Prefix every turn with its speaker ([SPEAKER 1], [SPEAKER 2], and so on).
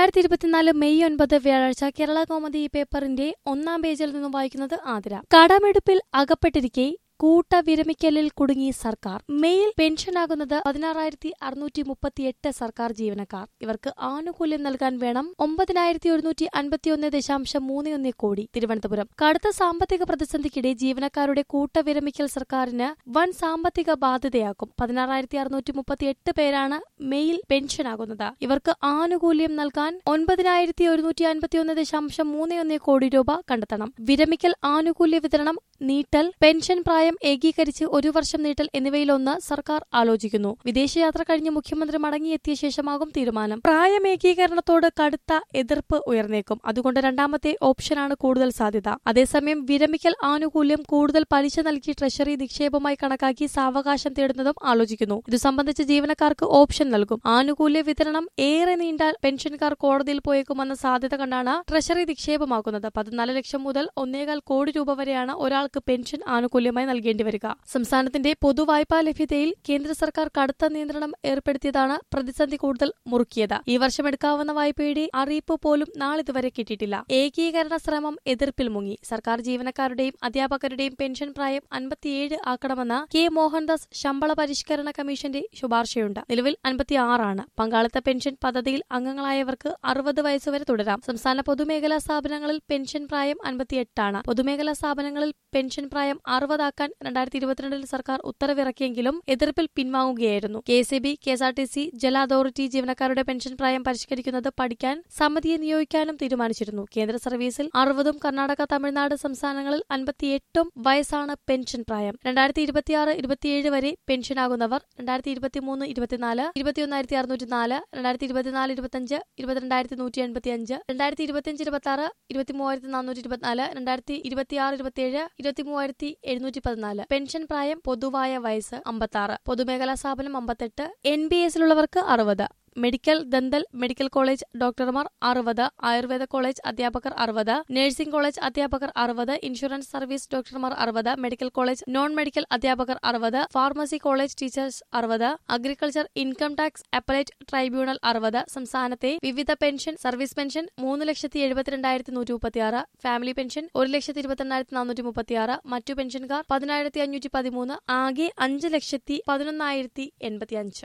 [SPEAKER 1] രണ്ടായിരത്തി ഇരുപത്തിനാല് മെയ് ഒൻപത് വ്യാഴാഴ്ച കേരള കോമഡി ഈ പേപ്പറിന്റെ ഒന്നാം പേജിൽ നിന്നും വായിക്കുന്നത് ആതിര കടമെടുപ്പിൽ അകപ്പെട്ടിരിക്കെ കൂട്ട വിരമിക്കലിൽ കുടുങ്ങി സർക്കാർ മെയിൽ പെൻഷനാകുന്നത് പതിനാറായിരത്തി അറുന്നൂറ്റി മുപ്പത്തിയെട്ട് സർക്കാർ ജീവനക്കാർ ഇവർക്ക് ആനുകൂല്യം നൽകാൻ വേണം ഒമ്പതിനായിരത്തി ഒരുന്നൂറ്റി അൻപത്തിയൊന്ന് ദശാംശം മൂന്ന് ഒന്ന് കോടി തിരുവനന്തപുരം കടുത്ത സാമ്പത്തിക പ്രതിസന്ധിക്കിടെ ജീവനക്കാരുടെ കൂട്ട വിരമിക്കൽ സർക്കാരിന് വൻ സാമ്പത്തിക ബാധ്യതയാക്കും പതിനാറായിരത്തി അറുന്നൂറ്റി മുപ്പത്തിയെട്ട് പേരാണ് മെയിൽ പെൻഷനാകുന്നത് ഇവർക്ക് ആനുകൂല്യം നൽകാൻ ഒൻപതിനായിരത്തി ഒരുന്നൂറ്റി അൻപത്തിയൊന്ന് ദശാംശം മൂന്ന് ഒന്ന് കോടി രൂപ കണ്ടെത്തണം വിരമിക്കൽ ആനുകൂല്യ വിതരണം നീട്ടൽ പെൻഷൻ പ്രായം ഏകീകരിച്ച് ഒരു വർഷം നീട്ടൽ എന്നിവയിലൊന്ന് സർക്കാർ ആലോചിക്കുന്നു വിദേശയാത്ര കഴിഞ്ഞ് മുഖ്യമന്ത്രി മടങ്ങിയെത്തിയ ശേഷമാകും തീരുമാനം പ്രായം ഏകീകരണത്തോട് കടുത്ത എതിർപ്പ് ഉയർന്നേക്കും അതുകൊണ്ട് രണ്ടാമത്തെ ഓപ്ഷനാണ് കൂടുതൽ സാധ്യത അതേസമയം വിരമിക്കൽ ആനുകൂല്യം കൂടുതൽ പലിശ നൽകി ട്രഷറി നിക്ഷേപമായി കണക്കാക്കി സാവകാശം തേടുന്നതും ആലോചിക്കുന്നു ഇത് സംബന്ധിച്ച് ജീവനക്കാർക്ക് ഓപ്ഷൻ നൽകും ആനുകൂല്യ വിതരണം ഏറെ നീണ്ടാൽ പെൻഷൻകാർ കോടതിയിൽ പോയേക്കുമെന്ന സാധ്യത കണ്ടാണ് ട്രഷറി നിക്ഷേപമാക്കുന്നത് പതിനാല് ലക്ഷം മുതൽ ഒന്നേകാൽ കോടി രൂപ വരെയാണ് ഒരാൾക്ക് പെൻഷൻ ആനുകൂല്യമായി നൽകേണ്ടി വരിക സംസ്ഥാനത്തിന്റെ പൊതുവായ്പാ ലഭ്യതയിൽ കേന്ദ്ര സർക്കാർ കടുത്ത നിയന്ത്രണം ഏർപ്പെടുത്തിയതാണ് പ്രതിസന്ധി കൂടുതൽ മുറുക്കിയത് ഈ വർഷം എടുക്കാവുന്ന വായ്പയുടെ അറിയിപ്പ് പോലും നാളിതുവരെ കിട്ടിയിട്ടില്ല ഏകീകരണ ശ്രമം എതിർപ്പിൽ മുങ്ങി സർക്കാർ ജീവനക്കാരുടെയും അധ്യാപകരുടെയും പെൻഷൻ പ്രായം അൻപത്തിയേഴ് ആക്കണമെന്ന് കെ മോഹൻദാസ് ശമ്പള പരിഷ്കരണ കമ്മീഷന്റെ ശുപാർശയുണ്ട് നിലവിൽ അൻപത്തിയാറാണ് പങ്കാളിത്ത പെൻഷൻ പദ്ധതിയിൽ അംഗങ്ങളായവർക്ക് അറുപത് വയസ്സുവരെ തുടരാം സംസ്ഥാന പൊതുമേഖലാ സ്ഥാപനങ്ങളിൽ പെൻഷൻ പ്രായം അൻപത്തിയെട്ടാണ് പൊതുമേഖലാ സ്ഥാപനങ്ങളിൽ പെൻഷൻ പ്രായം അറുപതാക്കാൻ രണ്ടായിരത്തി ഇരുപത്തിരണ്ടിൽ സർക്കാർ ഉത്തരവിറക്കിയെങ്കിലും എതിർപ്പിൽ പിൻവാങ്ങുകയായിരുന്നു K S B K S R T C ജല അതോറിറ്റി ജീവനക്കാരുടെ പെൻഷൻ പ്രായം പരിഷ്കരിക്കുന്നത് പഠിക്കാൻ സമിതിയെ നിയോഗിക്കാനും തീരുമാനിച്ചിരുന്നു കേന്ദ്ര സർവീസിൽ അറുപതും കർണാടക തമിഴ്നാട് സംസ്ഥാനങ്ങളിൽ അൻപത്തിയെട്ടും വയസ്സാണ് പെൻഷൻ പ്രായം രണ്ടായിരത്തി ഇരുപത്തിയാറ് ഇരുപത്തിയേഴ് വരെ പെൻഷനാകുന്നവർ രണ്ടായിരത്തി ഇരുപത്തിമൂന്ന് ഇരുപത്തിനാല് ഇരുപത്തിയൊന്നായിരത്തി അറുന്നൂറ്റി നാല് രണ്ടായിരത്തി ഇരുപത്തിനാല് ഇരുപത്തിയഞ്ച് ഇരുപത്തിരണ്ടായിരത്തി നൂറ്റി എൺപത്തി അഞ്ച് രണ്ടായിരത്തി ഇരുപത്തിയഞ്ച് ഇരുപത്തി ആറ് ഇരുപത്തിമൂവായിരത്തി നാനൂറ്റി ഇരുപത്തിനാല് രണ്ടായിരത്തി ഇരുപത്തിയാറ് ഇരുപത്തിയേഴ് ഇരുപത്തിമൂവായിരത്തി എഴുന്നൂറ്റി പതിനാല് പെൻഷൻ പ്രായം പൊതുവായ വയസ്സ് അമ്പത്താറ് പൊതുമേഖലാ സ്ഥാപനം അമ്പത്തെട്ട് എൻ ബി എസിലുള്ളവർക്ക് അറുപത് മെഡിക്കൽ ദന്തൽ മെഡിക്കൽ കോളേജ് ഡോക്ടർമാർ അറുപത് ആയുർവേദ കോളേജ് അധ്യാപകർ അറുപത് നഴ്സിംഗ് കോളേജ് അധ്യാപകർ അറുപത് ഇൻഷുറൻസ് സർവീസ് ഡോക്ടർമാർ അറുപത് മെഡിക്കൽ കോളേജ് നോൺ മെഡിക്കൽ അധ്യാപകർ അറുപത് ഫാർമസി കോളേജ് ടീച്ചേഴ്സ് അറുപത് agriculture income tax appellate tribunal അറുപത് സംസ്ഥാനത്തെ വിവിധ പെൻഷൻ സർവീസ് പെൻഷൻ മൂന്ന് ലക്ഷത്തി എഴുപത്തിരണ്ടായിരത്തി നൂറ്റി മുപ്പത്തിയാറ് ഫാമിലി പെൻഷൻ ഒരു ലക്ഷത്തി ഇരുപത്തിരണ്ടായിരത്തി നാനൂറ്റി മുപ്പത്തിയാറ് മറ്റു പെൻഷൻകാർ പതിനായിരത്തി അഞ്ഞൂറ്റി പതിമൂന്ന് ആകെ അഞ്ച് ലക്ഷത്തി പതിനൊന്നായിരത്തി എൺപത്തി അഞ്ച്